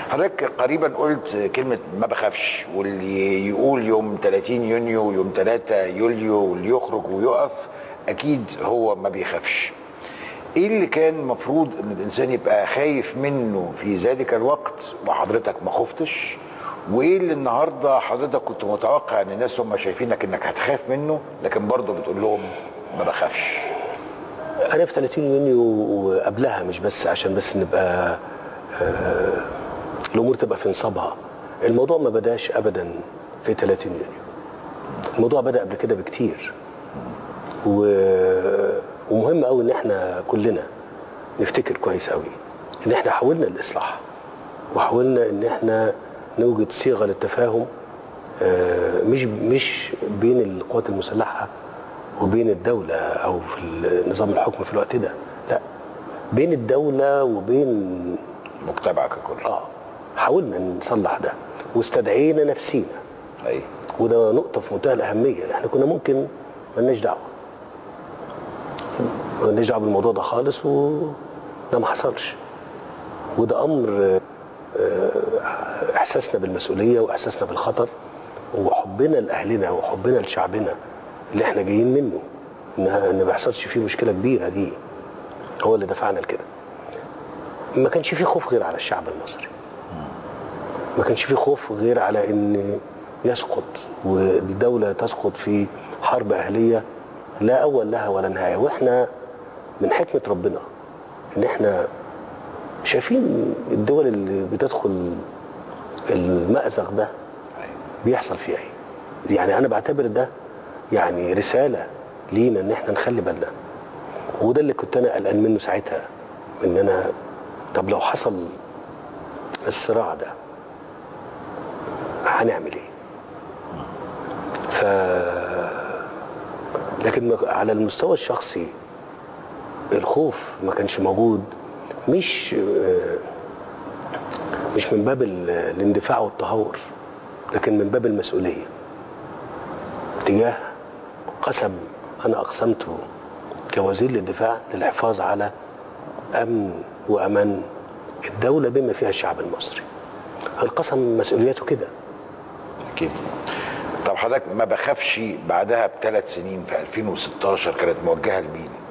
حضرتك قريبا قلت كلمة ما بخافش واللي يقول يوم 30 يونيو ويوم 3 يوليو واللي يخرج ويقف أكيد هو ما بيخافش ايه اللي كان المفروض ان الانسان يبقى خايف منه في ذلك الوقت وحضرتك ما خفتش وايه اللي النهارده حضرتك كنت متوقع ان الناس هم شايفينك انك هتخاف منه لكن برضه بتقول لهم ما بخافش انا في 30 يونيو وقبلها مش بس عشان بس نبقى آه الامور تبقى في نصابها الموضوع ما بداش ابدا في 30 يونيو الموضوع بدا قبل كده بكتير و... ومهم قوي ان احنا كلنا نفتكر كويس قوي ان احنا حاولنا الاصلاح وحاولنا ان احنا نوجد صيغه للتفاهم آه، مش مش بين القوات المسلحه وبين الدوله او في نظام الحكم في الوقت ده لا بين الدوله وبين مجتمع ككل اه حاولنا نصلح ده واستدعينا نفسينا اي وده نقطه في منتهى الاهميه احنا كنا ممكن مالناش دعوه مالناش دعوه بالموضوع ده خالص وده ما حصلش وده امر آه، احساسنا بالمسؤوليه واحساسنا بالخطر وحبنا لاهلنا وحبنا لشعبنا اللي احنا جايين منه ان ان ما يحصلش فيه مشكله كبيره دي هو اللي دفعنا لكده ما كانش فيه خوف غير على الشعب المصري ما كانش فيه خوف غير على ان يسقط والدوله تسقط في حرب اهليه لا اول لها ولا نهايه واحنا من حكمه ربنا ان احنا شايفين الدول اللي بتدخل المأزق ده بيحصل فيها ايه يعني انا بعتبر ده يعني رساله لينا ان احنا نخلي بالنا وده اللي كنت انا قلقان منه ساعتها ان انا طب لو حصل الصراع ده هنعمل ايه ف لكن ما- على المستوى الشخصي الخوف ما كانش موجود مش آه، مش من باب ال- الاندفاع والتهور لكن من باب المسؤوليه تجاه قسم انا اقسمته كوزير للدفاع للحفاظ على امن وامان الدوله بما فيها الشعب المصري القسم مسؤوليته كده اكيد طب حضرتك ما بخافش بعدها بثلاث سنين في 2016 كانت موجهه لمين؟